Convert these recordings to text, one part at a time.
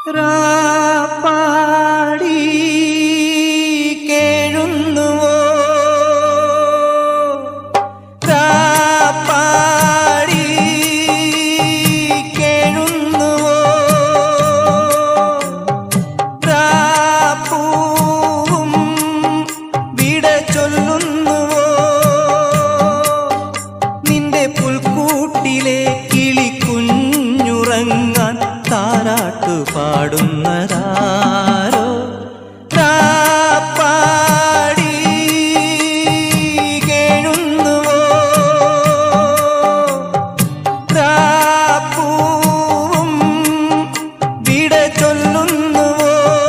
രാപ്പാടി കേഴുന്നുവോ രാപ്പാടി കേഴുന്നുവോ രാപ്പൂവും വിട ചൊല്ലുന്നുവോ നിന്റെ പുൽക്കൂട്ടിലെ കിളി കുഞ്ഞുറങ്ങാൻ താരാട്ടു പാടുന്നതാരോ രാപ്പാടി കേഴുന്നുവോ രാപ്പൂവും വിട ചൊല്ലുന്നുവോ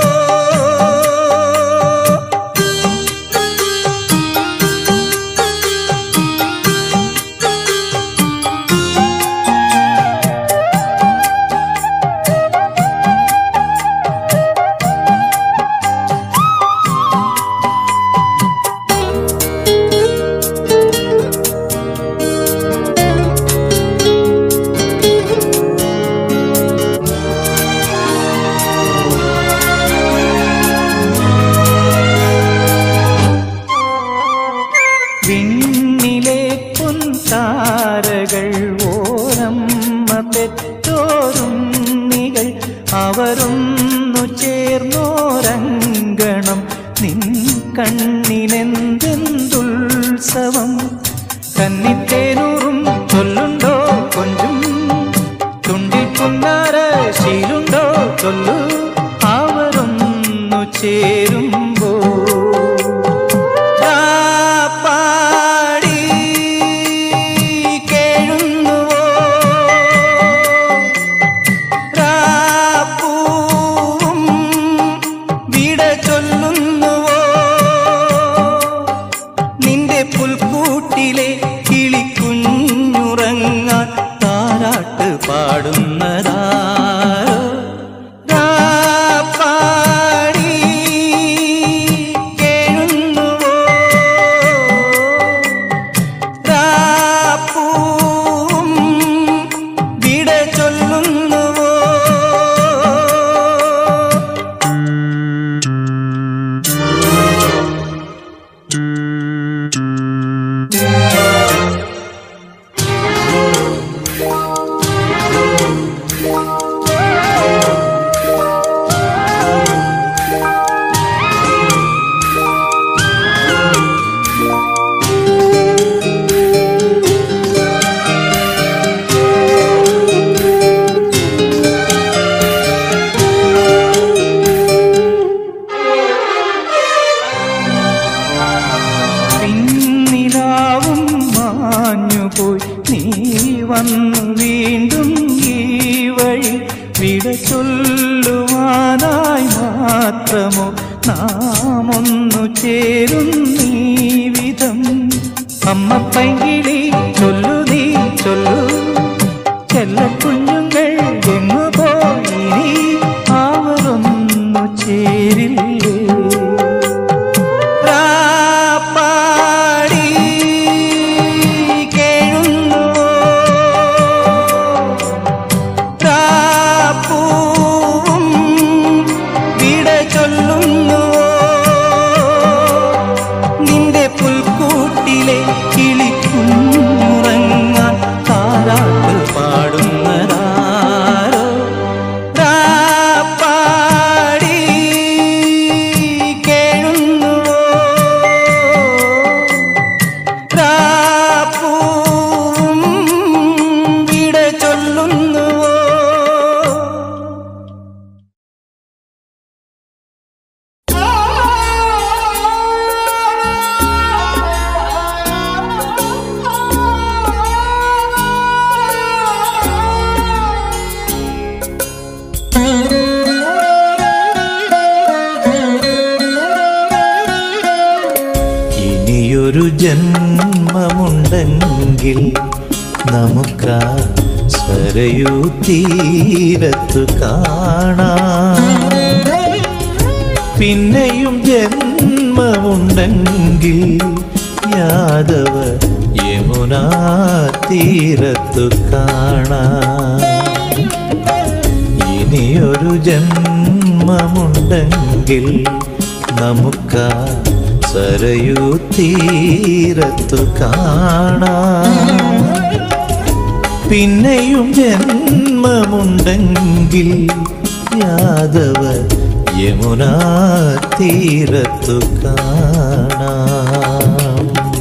വിണ്ണിലെ പൊൻതാരകൾ ഓരമ്മ പെറ്റോരുണ്ണികൾ അവരൊന്നു ചേർന്നോരങ്കണം നിൻ കണ്ണിനെന്തെന്തുത്സവം കന്നിത്തേനൂറും ചൊല്ലുണ്ടോ കൊഞ്ചും ചുണ്ടിൽ പൊന്നാര ശീലുണ്ടോ ചൊല്ലു അവരൊന്നു ചേരുമ്പോ പാടി കേഴുന്നുവോ രാപ്പൂവും വിട ചൊല്ലുന്നുവോ നിന്റെ പുൽക്കൂട്ടിലെ കിളിക്കുഞ്ഞുറങ്ങാൻ താരാട്ട് പാടുന്നതാരോ രാപ്പാടി കേഴുന്നുവോ രാപ്പൂവും വിട ചൊല്ലുന്നുവോ പിന്നിലാവും മാഞ്ഞുപോയി നീ വന്നു വീണ്ടും ഈ വഴി വിട ചൊല്ലുവാനായി മാത്രമോ നാം ഒന്നു ചേരുന്നീ വിധം അമ്മ പൈകിളി ചൊല്ലു നീ ചൊല്ലു ചെല്ലക്കുഞ്ഞുങ്ങൾ എങ്ങു പോയി നീ അവരൊന്നു ചേരില്ലേ രാപ്പാടി കേഴുന്നുവോ രാപ്പൂവും വിട ചൊല്ലുന്നുവോ നിന്റെ പുൽക്കൂട്ടിലെ കിളിക്കുന്നുറങ്ങാൻ താരാട്ട് പാടുന്നതാരോ രാപ്പാടി കേഴുന്നുവോ രാപ്പൂവും വിട ചൊല്ലുന്നുവോ ഇനിയൊരു ജന്മമുണ്ടെങ്കിൽ നമുക്കാ സരയൂ തീരത്തു കാണാം പിന്നെയും ജന്മമുണ്ടെങ്കിൽ യാദവ യമുനാ തീരത്തു കാണാം ഇനിയൊരു ജന്മമുണ്ടെങ്കിൽ നമുക്കാ സരയൂ തീരത്തു കാണാം പിന്നെയും ജന്മമുണ്ടെങ്കിൽ യാദവ യമുനാ തീരത്തു കാണാം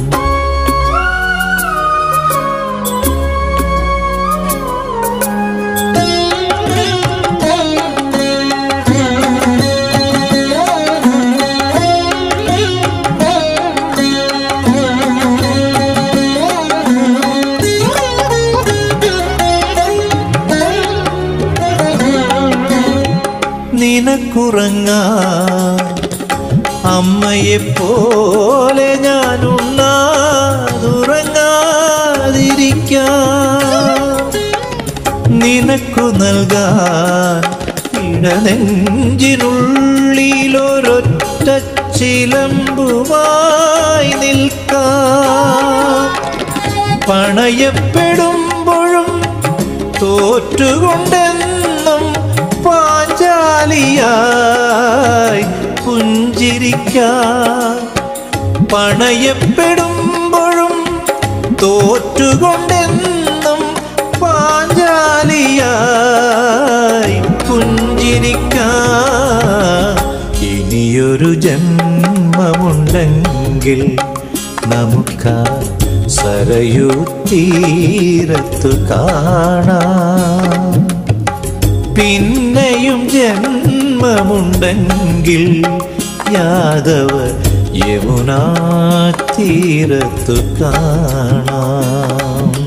നിനക്കുറങ്ങാ അമ്മയെ പോലെ ഞാൻ ഉണ്ണാതുറങ്ങാതിരിക്കാം നിനക്കു നൽകാൻ ഇടനെഞ്ചിനുള്ളിലൊരൊറ്റ ചിലമ്പുമായി നിൽക്കാം പണയപ്പെടുമ്പോഴും തോറ്റുകൊണ്ടെന്നും പാഞ്ചാലിയായി പുഞ്ചിരിക്കാൻ പണയപ്പെടുമ്പോഴും തോറ്റുകൊണ്ടെന്നും പാഞ്ചാലിയായി പുഞ്ചിരിക്കാൻ ഇനിയൊരു ജന്മമുണ്ടെങ്കിൽ നമുക്കാ സരയൂ തീരത്തു കാണാം പിന്നെയും ജന്മമുണ്ടെങ്കിൽ യാദവ യമുനാ തീരത്തു കാണാം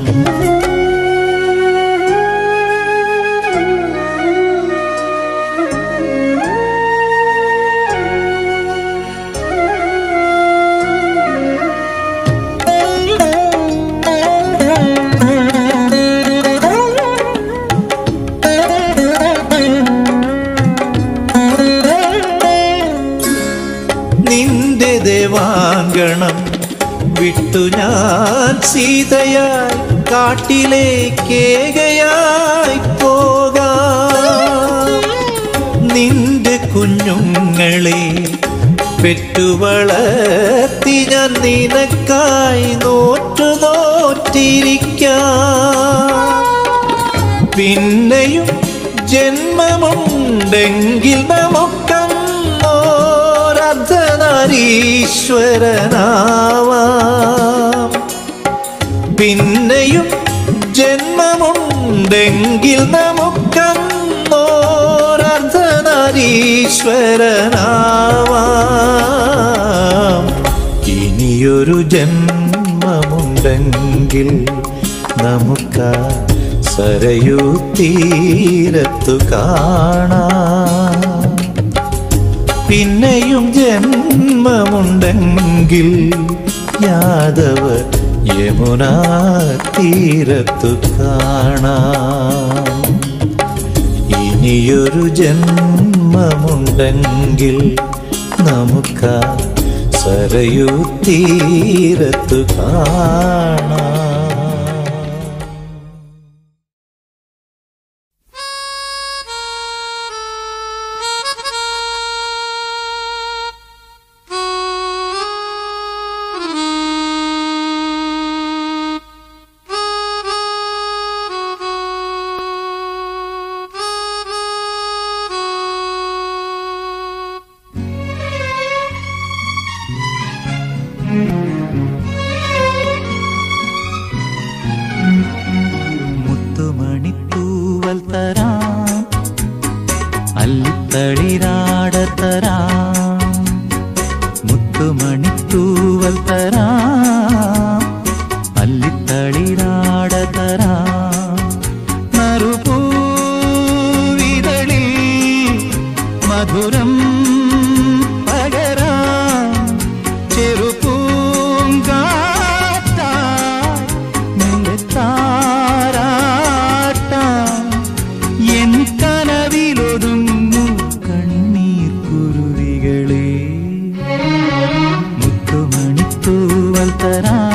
നിന്റെ ദേവാങ്കണം വിട്ടു ഞാൻ സീതയായി കാട്ടിലേക്കേകയായി പോകാം നിന്റെ കുഞ്ഞുങ്ങളെ പെറ്റുവളർത്തി ഞാൻ നിനക്കായി നോറ്റു നോറ്റിരിക്കാം പിന്നെയും ജന്മമുണ്ടെങ്കിൽ നമുക്കന്നോരർദ്ധനാരീശ്വരനാവാം പിന്നെയും ജന്മമുണ്ടെങ്കിൽ നമുക്കന്നോരർദ്ധനാരീശ്വരനാവാം ഇനിയൊരു ജന്മമുണ്ടെങ്കിൽ നമുക്കാ സരയൂ തീരത്തു കാണാം പിന്നെയും ജന്മമുണ്ടെങ്കിൽ യാദവ യമുനാ തീരത്തു കാണാം ഇനിയൊരു ജന്മമുണ്ടെങ്കിൽ നമുക്കാ സരയൂ തീരത്തു കാണാം മുത്തുമണിത്തൂവൽ തരാം അല്ലിത്തളിരാട തരാം മുത്തുമണിത്തൂവൽ തരാം അല്ലിത്തളിരാട തരാം നറുപൂവിതളിൽ മധുരം പകരാം ചെറുപൂങ്കാറ്റാ നിന്റെ താരാട്ടാം എൻ കനവിലൊതുങ്ങു കണ്ണീർ കുരുവികളെ മുത്തുമണിത്തൂവൽ തരാം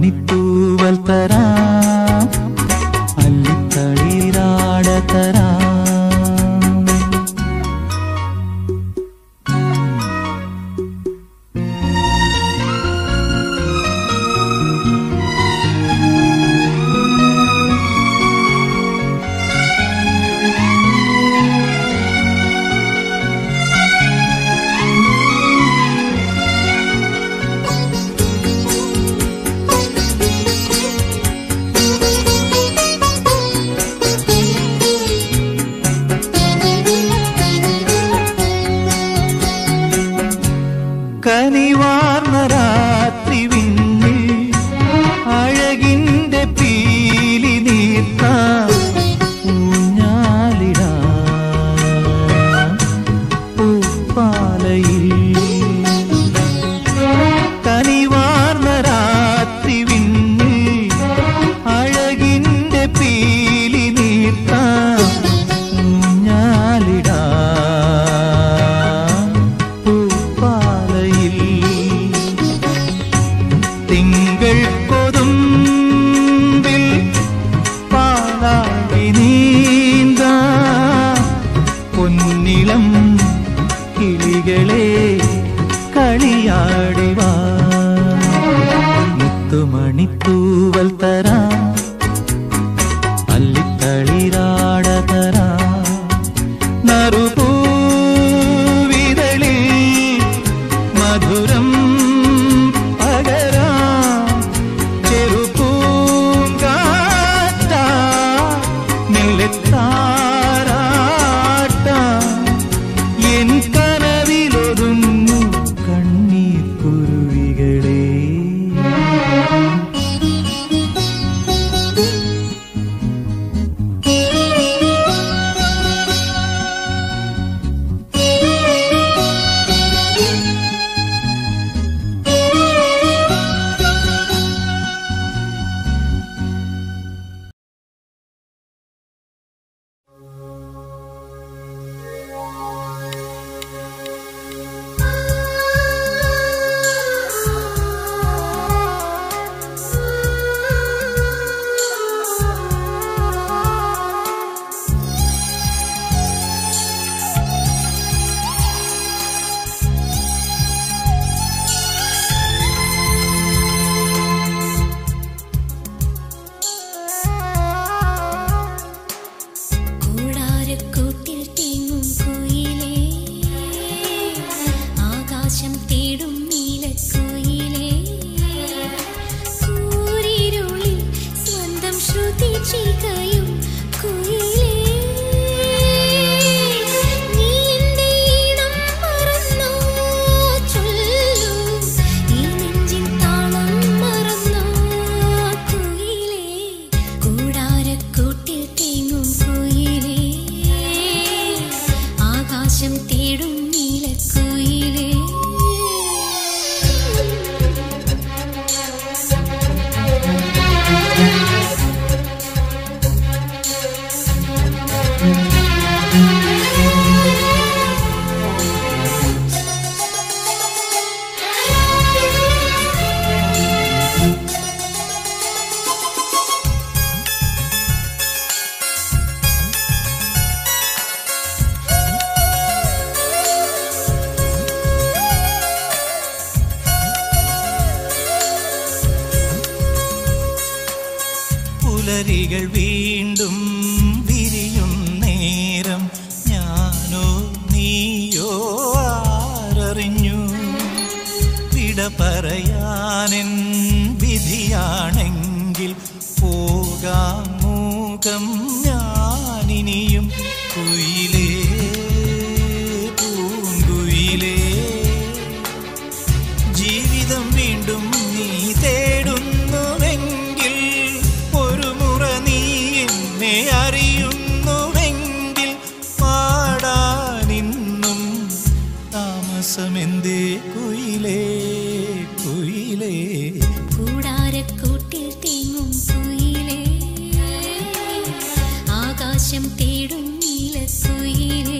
മുത്തുമണിത്തൂവൽ തരാം അല്ലിത്തളിരാട തരാം കനിവാർന്ന രാത്രി വിണ്ണിൽ അഴകിന്റെ പീലി നീർത്ത ഊഞ്ഞാലിടാ പൂപ്പാലയിൽ കനിവാർന്ന രാത്രി വിണ്ണിൽ അഴകിന്റെ പീലി നീർത്ത ഊഞ്ഞാലിടാ പൂപ്പാലയിൽ തിങ്കൾ കൊതുമ്പിൽ പാലാടി നീന്ത പൊന്നിളം കിളികളെ കളിയാടിവാ മുത്തുമണിത്തൂവൽ തരാം അല്ലിത്തളിരാട തരാം നറുപൂവിതളിൽ മധുരം പകരാം ചെറുപൂങ്കാറ്റ നെല്ലെത്താരാട്ട എൻ കനവിലൊതുങ്ങു കണ്ണീർ കുരുവികളേ കൂടാരക്കൂട്ടിൽ തേങ്ങും കുയിലേ ആകാശം തേടും നീലക്കുയിലേ കൂരിരുളിൽ സ്വന്തം ശ്രുതി ചികയും കുയിലേ നീ എൻ്റെ ഈണം മറന്നോ ചൊല്ലൂ ഈ നെഞ്ചിൻ താളം മറന്നോ കുയിലേ കൂടാരക്കൂട്ടിൽ തേങ്ങും കുയിലേ ആകാശം തേടും നീലക്കുയിലേ പുലരികൾ വീണ്ടും വിരിയും നേരം ഞാനോ നീയോ ആരറിഞ്ഞു വിട പറയാനെൻ വിധിയാണെങ്കിൽ പോകാം മൂകം ഞാനിനിയും കുയിലേ പൂങ്കുയിലേ ജീവിതം വീണ്ടും നീ തേടുന്നുവെങ്കിൽ ഒരു മുറ നീ എന്നെ അറിയുന്നുവെങ്കിൽ പാടാനിന്നും താമസമെന്തേ കുയിലേ കുയിലേ കൂടാരക്കൂട്ടിൽ തേങ്ങും കുയിലേ ആകാശം തേടും നീലക്കുയിലേ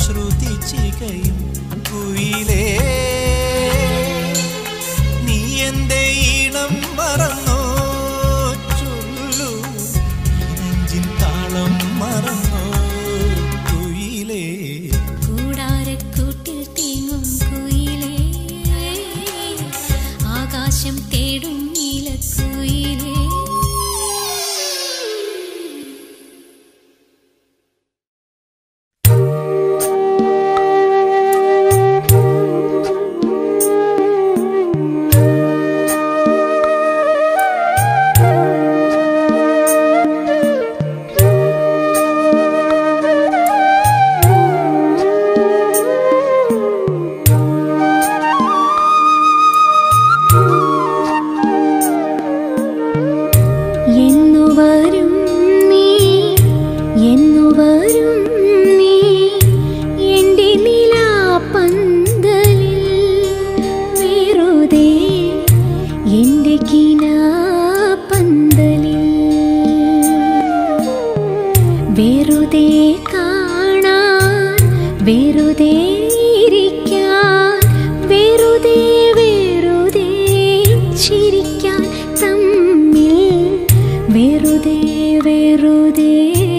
ശ്രുതി ചികയും കുയിലേ നീ എന്റെ ഈണം മറന്നോ ചൊല്ലു ഈ നെഞ്ചിൻ താളം മറന്നോ കുയിലേ കൂടാരക്കൂട്ടിൽ തേങ്ങും കുയിലേ ആകാശം തേടും നീലക്കുയിലേ എന്നു വരും നീ എന്നു വരും നീ എൻ്റെ നിലാപ്പന്തലിൽ വെറുതെ എൻ്റെ കിനാപ്പന്തലിൽ വെറുതെ കാണാൻ വെറുതെ ഇരിക്കാൻ വെറുതെ വെറുതെ ചിരിക്കാൻ തമ്മിൽ വെറുതെ വെറുതെ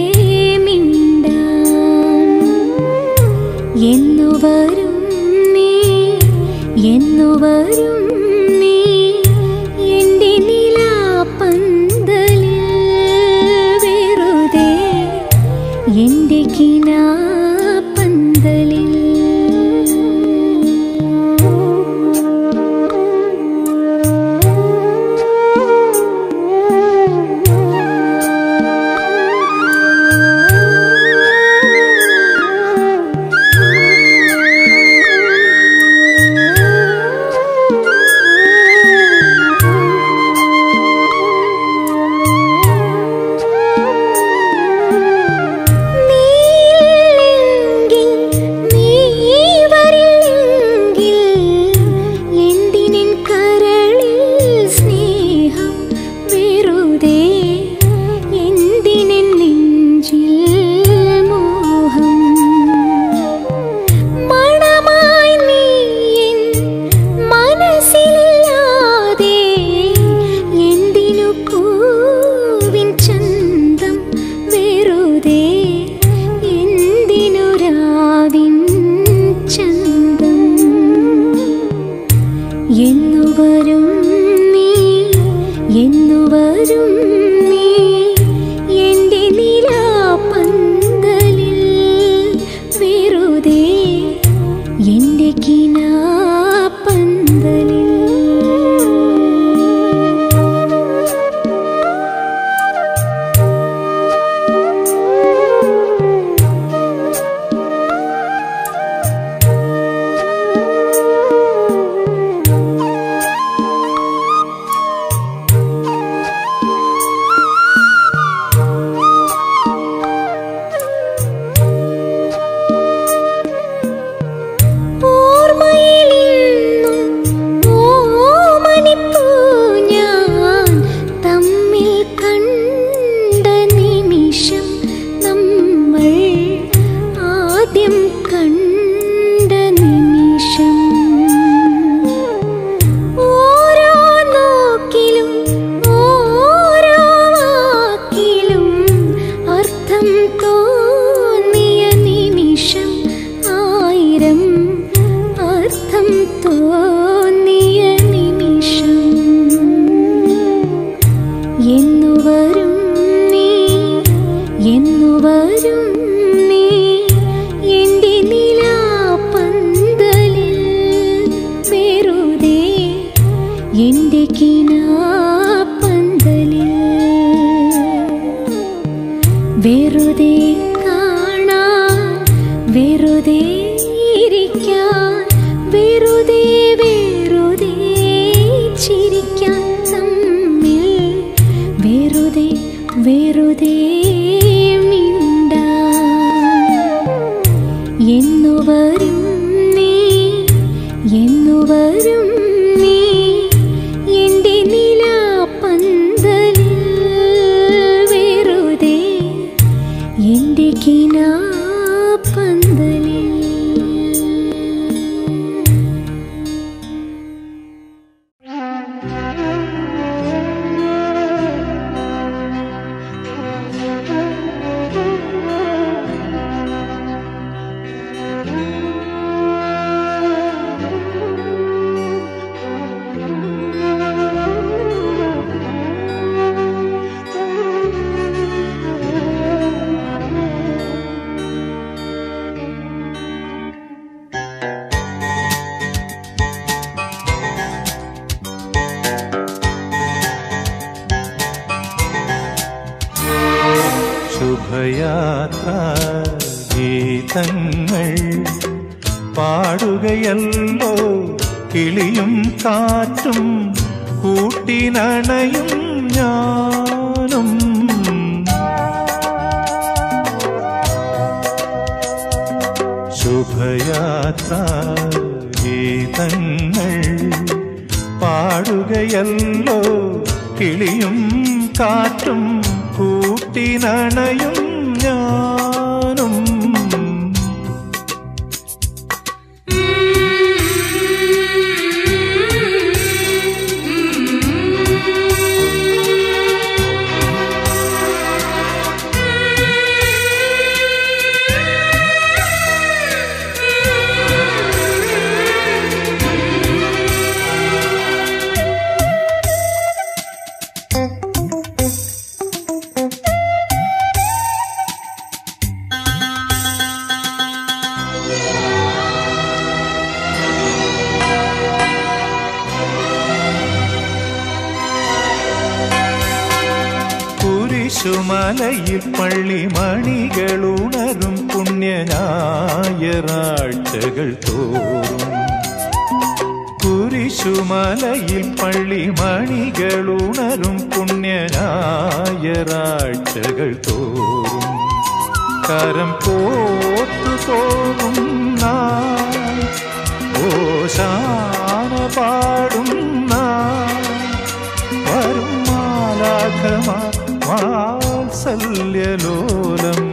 മിണ്ടാൻ എന്നു വരും നീ എന്നു വരും നീ എൻ്റെ നിലാപ്പന്തലിൽ വെറുതെ എൻ്റെ കിനാപ്പന്തലിൽ നീയില്ലെങ്കിൽ നീ വരില്ലെങ്കിൽ എന്തിനിൻ കരളിൽ സ്നേഹം വെറുതെ എന്തിനെൻ നെഞ്ചിൽ മോഹം മണമായി നീ എൻ മനസ്സിലില്ലാതെ എന്തിനു പൂവിൻ ചന്തം വെറുതെ എന്തിനു രാവിൻ ചന്തം എന്നു വരും നീ എന്നു വരും നീ എൻ്റെ നിലാപ്പന്തലിൽ വെറുതെ എൻ്റെ കിനാപ്പന്തലിൽ ഓർമ്മയിലിന്നും ഓമനിപ്പൂ ഞാൻ തമ്മിൽ കണ്ട നിമിഷം നമ്മൾ ആദ്യം കണ്ട നിമിഷം ഓരോ നോക്കിലും ഓരോ വാക്കിലും അർത്ഥം തോന്നിയ നിമിഷം ആയിരം അർത്ഥം തോന്നിയ നിമിഷം എന്നു വരും നീ എന്നു വരും നീ എൻ്റെ നിലാപ്പന്തലിൽ വെറുതെ എൻ്റെ കിനാപ്പന്തലിൽ വെറുതെ കാണാൻ വെറുതെ ഇരിക്കാൻ വെറുതെ വെറുതെ ചിരിക്കാൻ തമ്മിൽ വെറുതെ വെറുതെ മിണ്ടാൻ എന്നു വരും നീ എന്നു വരും നീ എൻ്റെ നിലാപ്പന്തലിൽ വെറുതെ എൻ്റെ കിനാപ്പന്തലിൽ ശുഭയാത്ര ഗീതങ്ങൾ പാടുകയല്ലോ കിളിയും കാറ്റും കൂട്ടിനണയും ഞാനും ശുഭയാത്ര ഗീതങ്ങൾ പാടുകയല്ലോ കിളിയും കാറ്റും കൂട്ടിനണയും ഞാനും കുരിശുമലയിൽ പള്ളിമണികളുണരും പുണ്യനായറാഴ്ചകൾ തോറും കുരിശുമലയിൽ പള്ളിമണികളുണരും പുണ്യനായറാഴ്ചകൾ തോറും കരം കോർത്തു തോന്നും നാൾ ഓശാന പാടും നാൾ വരും മാലാഖമാ വാത്സല്യലോലം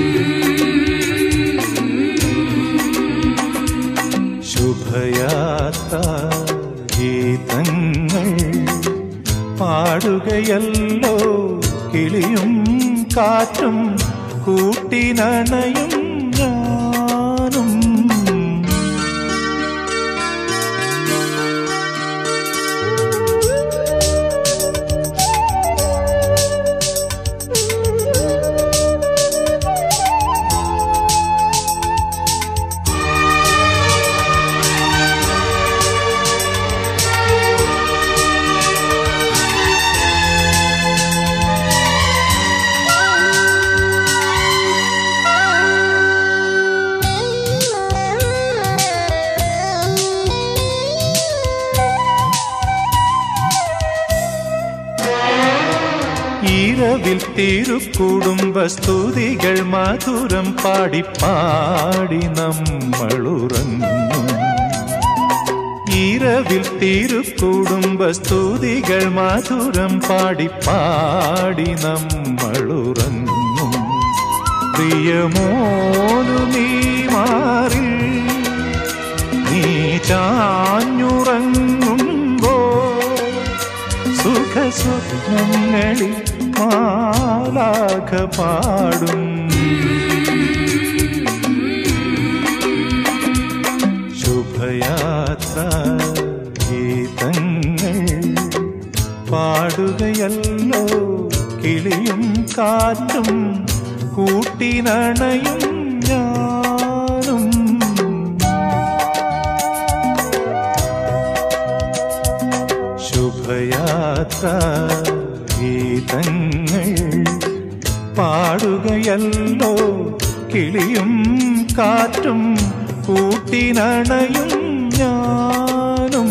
ശുഭയാത്ര ഗീതങ്ങൾ പാടുകയല്ലോ കിളിയും കാറ്റും കൂട്ടിനണയും ഞാനും ഈരവിൽ തിരുക്കുടുംബ സ്തുതികൾ മധുരം പാടി പാടി നമ്മളുറങ്ങും ഈരവിൽ തിരുക്കുടുംബ സ്തുതികൾ മധുരം പാടി പാടി നമ്മളുറങ്ങും പ്രിയമോനു നീ മാറിൽ നീ ചാഞ്ഞുറങ്ങുമ്പോ സുഖസ്വപ്നങ്ങളിൽ മാലാഖ പാടും ശുഭയാത്ര ഗീതങ്ങൾ പാടുകയല്ലോ കിളിയും കാറ്റും കൂട്ടിനണയും ഞാനും ശുഭയാത്ര ഗീതങ്ങൾ പാടുകയല്ലോ കിളിയും കാറ്റും കൂട്ടിനണയും ഞാനും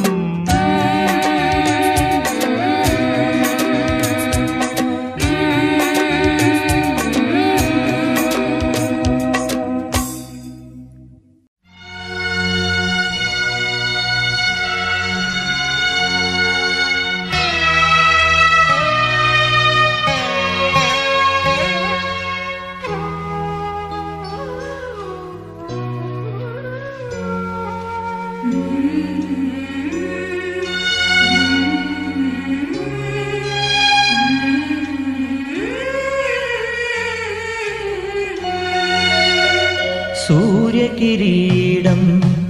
സൂര്യകിരീടം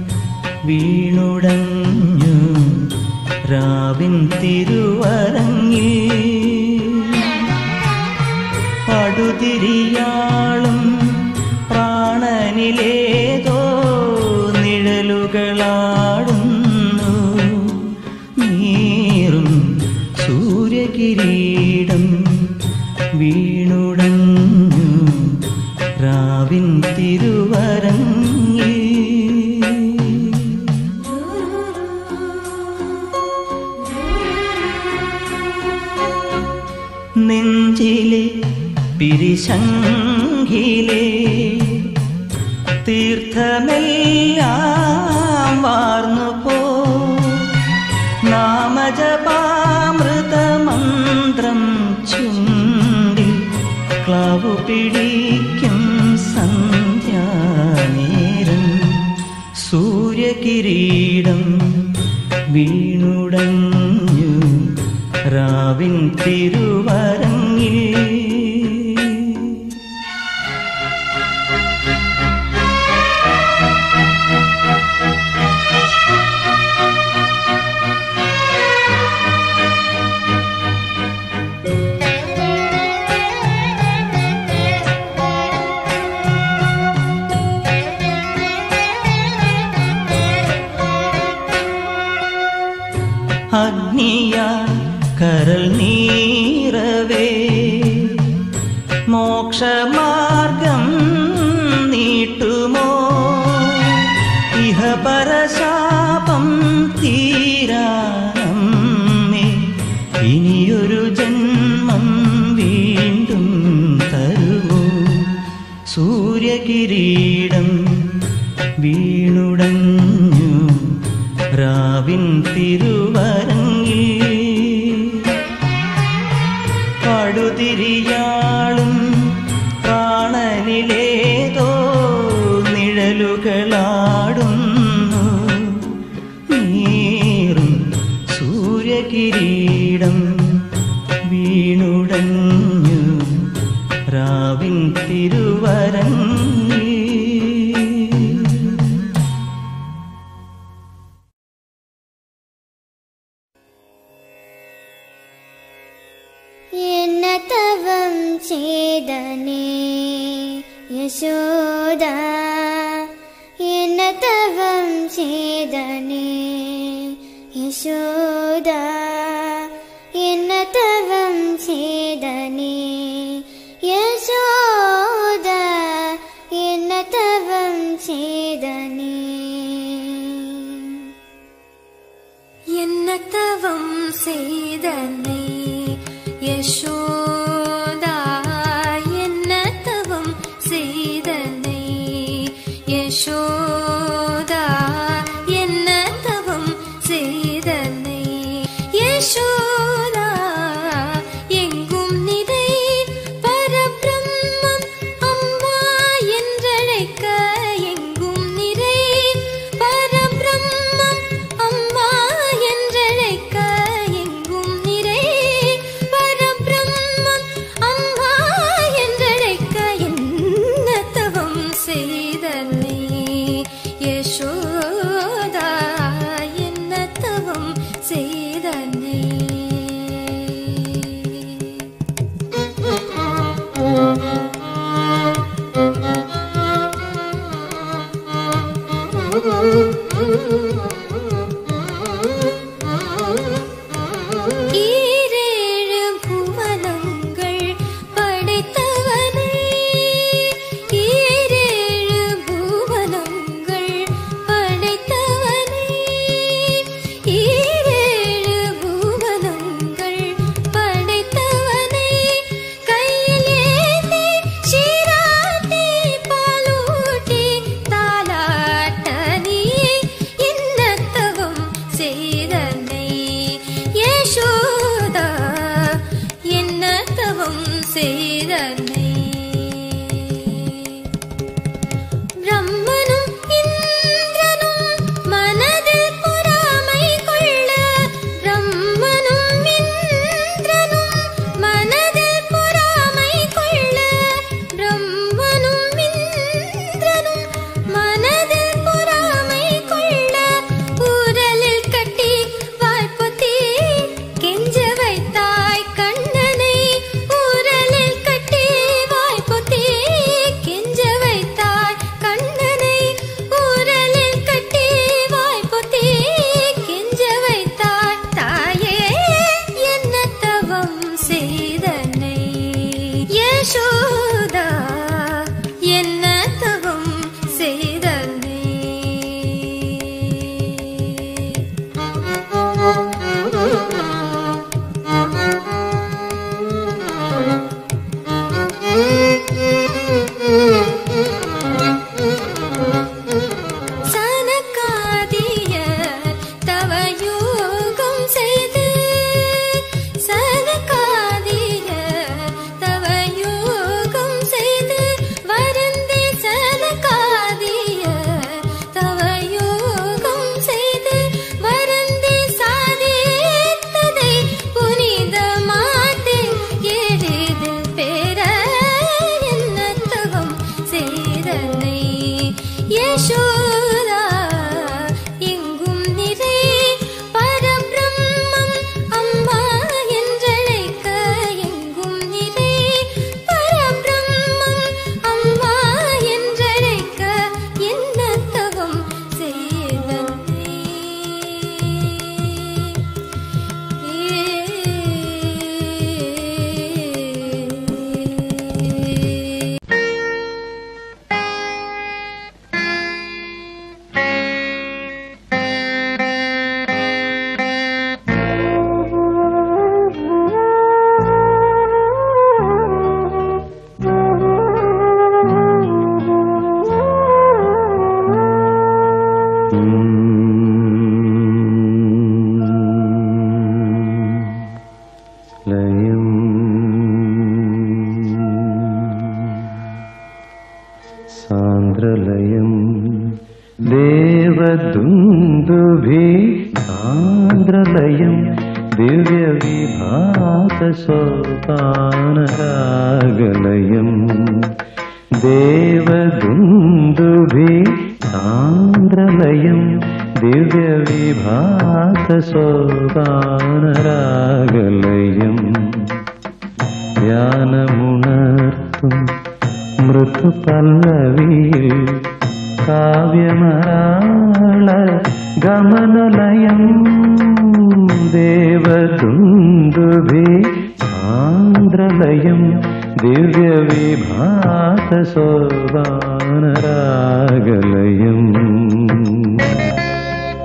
വീണുടഞ്ഞു രാവിൻ തിരുവരങ്ങിൽ പടുതിരിയാളും പ്രാണനിലേതോ നിഴലുകളാടുന്നു നീറും സൂര്യകിരീടം വീണുടഞ്ഞു ശംഖിലേ തീർത്ഥമെല്ലാം വാർന്നു പോ നാമജപാമൃതമന്ത്രം ചുണ്ടിൽ ക്ലാവു പിടിക്കും സന്ധ്യാനേരം സൂര്യകിരീടം വീണുടഞ്ഞു രാവിൻ തിരുവരങ്ങിൽ അഗ്നിയാ കരൽ നീറവേ മോക്ഷമാർഗം നീട്ടുമോ ഇഹ പരശാപം തീരാനമ്മേ ഇനിയൊരു ജന്മം വീണ്ടും തരുമോ സൂര്യകിരീടം വീണുടഞ്ഞു രാവിൻ തിരുവരങ്ങിൽ പടുതിരിയാളും പ്രാണനിലേതോ നിഴലുകളാടുന്നു നീറും സൂര്യകിരീടം വീണുടഞ്ഞു രാവിൻ തിരുവരങ്ങിൽ എന്ന തവം ചെയ്തനേ യശോദ എന്ന തവം ചെയ്തനേ യശോദ എന്ന തവം ചെയ്തനേ യശോദ എന്ന തവം ചെയ്തനേ என்ன தவம் செய்தனை யசோதா என்ன தவம் செய்தனை யசோதா என்ன தவம் செய்தனை யசோதா எங்கும் நிறை பரபிரம்மம் அம்மா என்றழைக்க எங்கும் நிறை பரபிரம்மம் அம்மா என்றழைக்க எங்கும் நிறை സാന്ദ്രലയം ദേവദുന്ദുഭി സാന്ദ്രലയം ദിവ്യവിഭാസോപാനരാഗലയം ദേവദുന്ദുഭി സാന്ദ്രലയം ദിവ്യവിഭാസോപാനരാഗലയം ധ്യാനമുണർത്തും മൃദുപല്ലവിയിൽ കാവ്യമരാള ഗമനലയം ദേവദുന്ദുഭി ആന്ധ്രലയം ദിവ്യവിഭാസോപാനരാഗലയം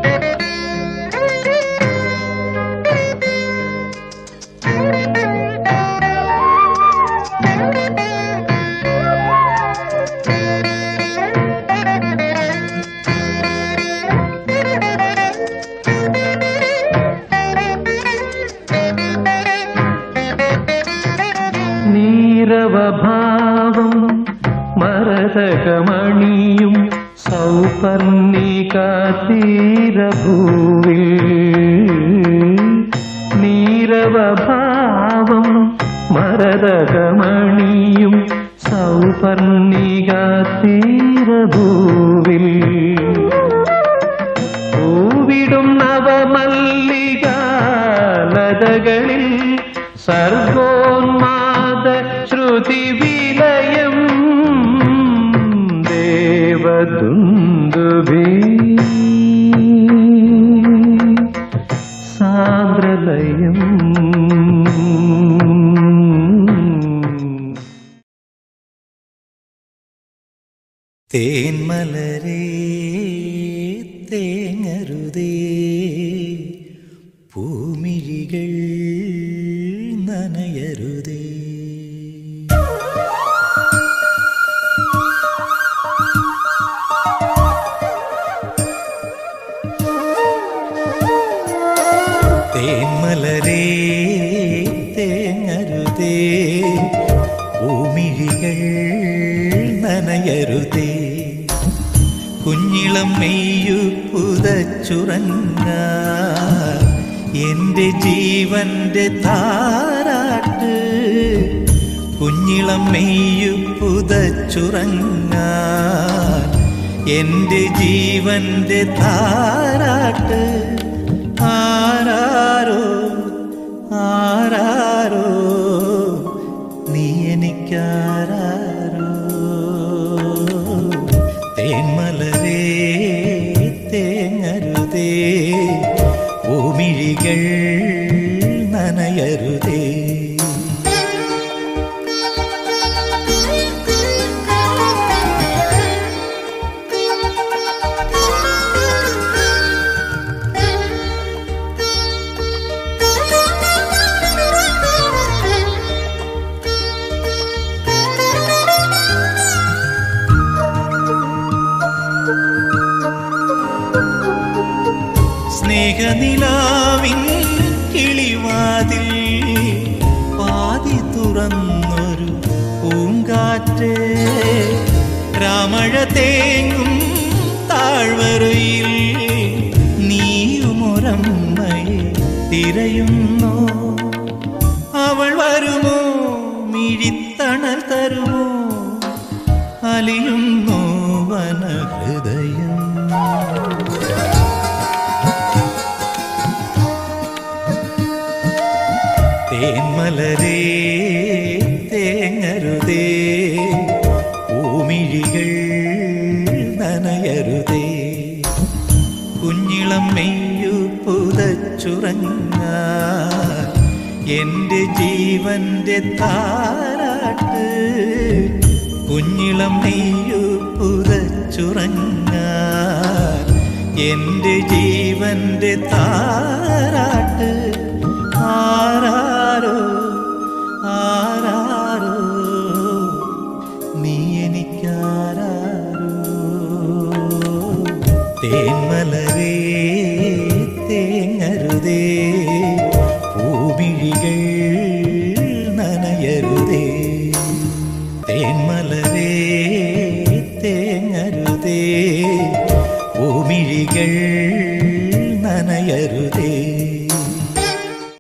നീരവഭാവം മരതകമണിയും സൗപർണിക തീരഭൂവിൽ നീരവഭാവം മരതകമണിയും സൗപർണിക തീരഭൂവിൽ പൂവിടും നവമല്ലിക ലതകളിൽ സർഗോന്മാദ ശ്രുതി വിലയം ദേവദുന്ദുഭി സാന്ദ്രലയം തേന്മലരേ തേങ്ങരുതേ പൂമിഴികൾ നനയരുതേ തേന്മലരേ തേങ്ങരുതേ പൂമിഴികൾ നനയരുതേ കുഞ്ഞിളം മെയ്യു പുതച്ചുറങ്ങ എൻ്റെ ജീവന്റെ താരാട്ട് കുഞ്ഞിളം മെയ്യു പുതച്ചുറങ്ങ എൻ്റെ ജീവന്റെ താരാട്ട് ആരാരോ ആരാരോ നീ എനിക്കാരാരോ തേന്മലരേ തേങ്ങരുതേ ഭൂമിഴികൾ നനയരുതേ സ്നേഹനിലാവിൻ കിളിവാതിൽ പാതി തുറന്നൊരു പൂങ്കാറ്റ് രാമഴ തേങ്ങും താഴ്വരയിൽ നീയുമൊരമ്മയെ തിരയുന്നോ അവൾ വരുമോ മിഴിത്തണൽ തരുമോ അലിയുന്നോ വനഹൃദയം തേന്മലരേ തേങ്ങരുതേ പൂമിഴികൾ നനയരുതേ കുഞ്ഞിളം മെയ്യു പുതച്ചുറങ്ങ എൻ്റെ ജീവന്റെ താരാട്ട് കുഞ്ഞിളം മെയ്യു പുതച്ചുറങ്ങ എൻ്റെ ജീവന്റെ താരാട്ട് ആരാരോ ആരാരോ നീ എനിക്കാരാരോ തേന്മലരേ തേങ്ങരുതേ പൂമിഴികൾ നനയരുതേ തേന്മലരേ തേങ്ങരുതേ ഓമിഴികൾ നനയരുതേ